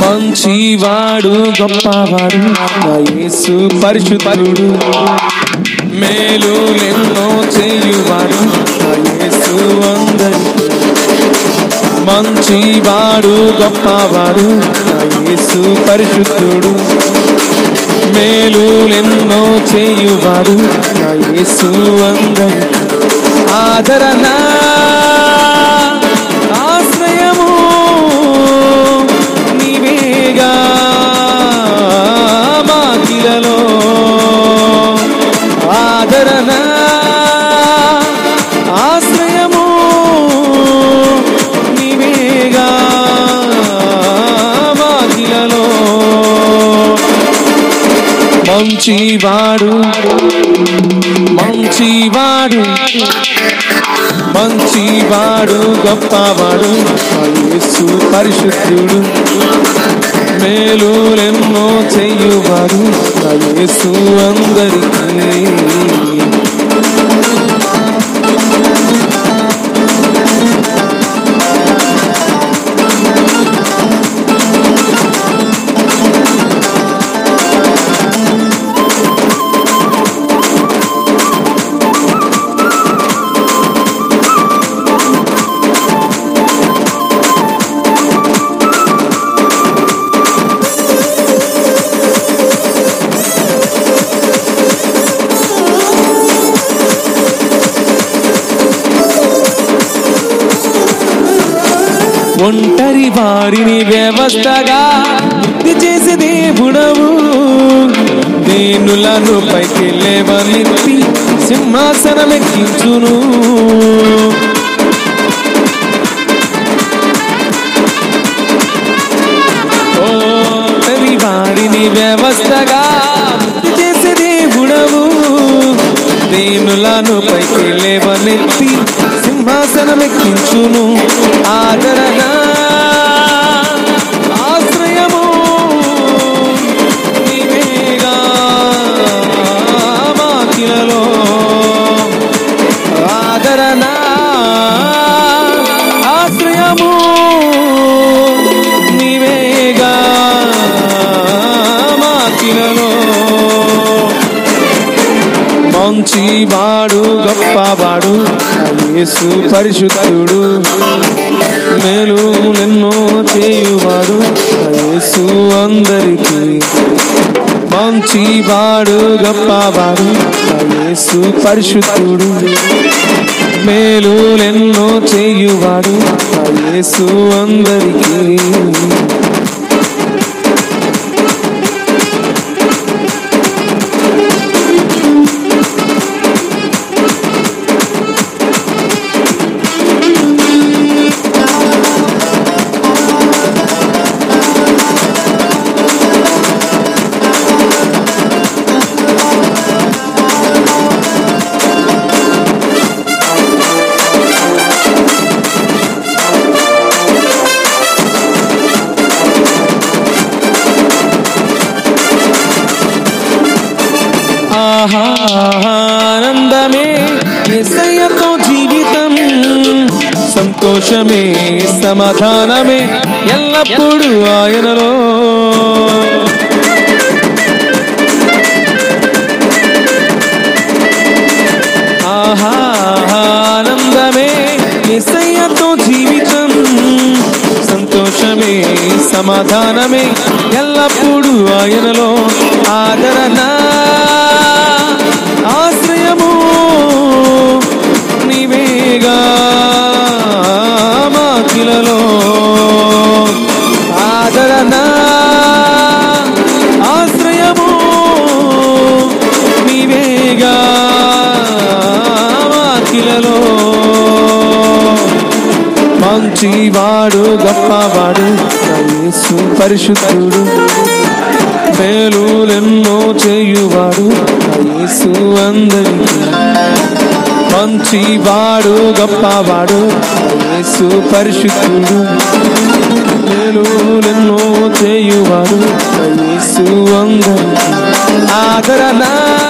మంచివాడు గొప్పవాడు నా యేసు పరిశుద్ధుడు మేలు ఎన్నో చేయువాడు నా యేసు అందరికీ మంచివాడు గొప్పవాడు నా యేసు పరిశుద్ధుడు మేలు ఎన్నో చేయువాడు నా యేసు అందరికీ ఆదరణ ఆశ్రయము నీవేగా మాకిలలో ఆదరణ ఆశ్రయము నీవేగా మాకిలలో మంచివాడు మంచివాడు మంచివాడు గొప్పవాడు నా యేసు పరిశుద్ధుడు మేలులెన్నో చెయ్యువాడు నా యేసు అందరికీ ఒంటరి వారిని వ్యవస్థగా వృద్ధి చేసే దేవుడవు దేనులను పైకి లేవనెత్తి సింహాసనం ఎక్కించును ఒంటరి వారిని వ్యవస్థగా వృద్ధి చేసే దేవుడవు దేనులను పైకి లేవనెత్తి సింహాసనం ఎక్కించును ఆదరణ ఆశ్రయము నీవేగా మాకిలలో ఆదరణ ఆశ్రయము నీవేగా మాకిలలో మంచివాడు గొప్పవాడు నా యేసు పరిశుద్ధుడు మేలు ఎన్నో చేయువాడు నా యేసు అందరికీ మంచివాడు గొప్పవాడు నా యేసు పరిశుద్ధుడు మేలు ఎన్నో చేయువాడు నా యేసు అందరికీ ఆహా ఆనందమే ఎసయ్యతో జీవితం సంతోషమే సమాధానమే ఎల్లప్పుడూ ఆయనలో ఆహా ఆనందమే ఎసయ్యతో జీవితం సంతోషమే సమాధానమే ఎల్లప్పుడూ ఆయనలో ఆదరణ ఆశ్రయము నీవేగా మాకిలలో ఆదరణ ఆశ్రయము నీవేగా మాకిలలో మంచివాడు గొప్పవాడు నా యేసు పరిశుద్ధుడు మేలులెన్నో చేయువాడు నా యేసు అందరికీ మంచివాడు గొప్పవాడు నా యేసు పరిశుద్ధుడు మేలులెన్నో చేయువాడు నా యేసు అందరికీ ఆదరణ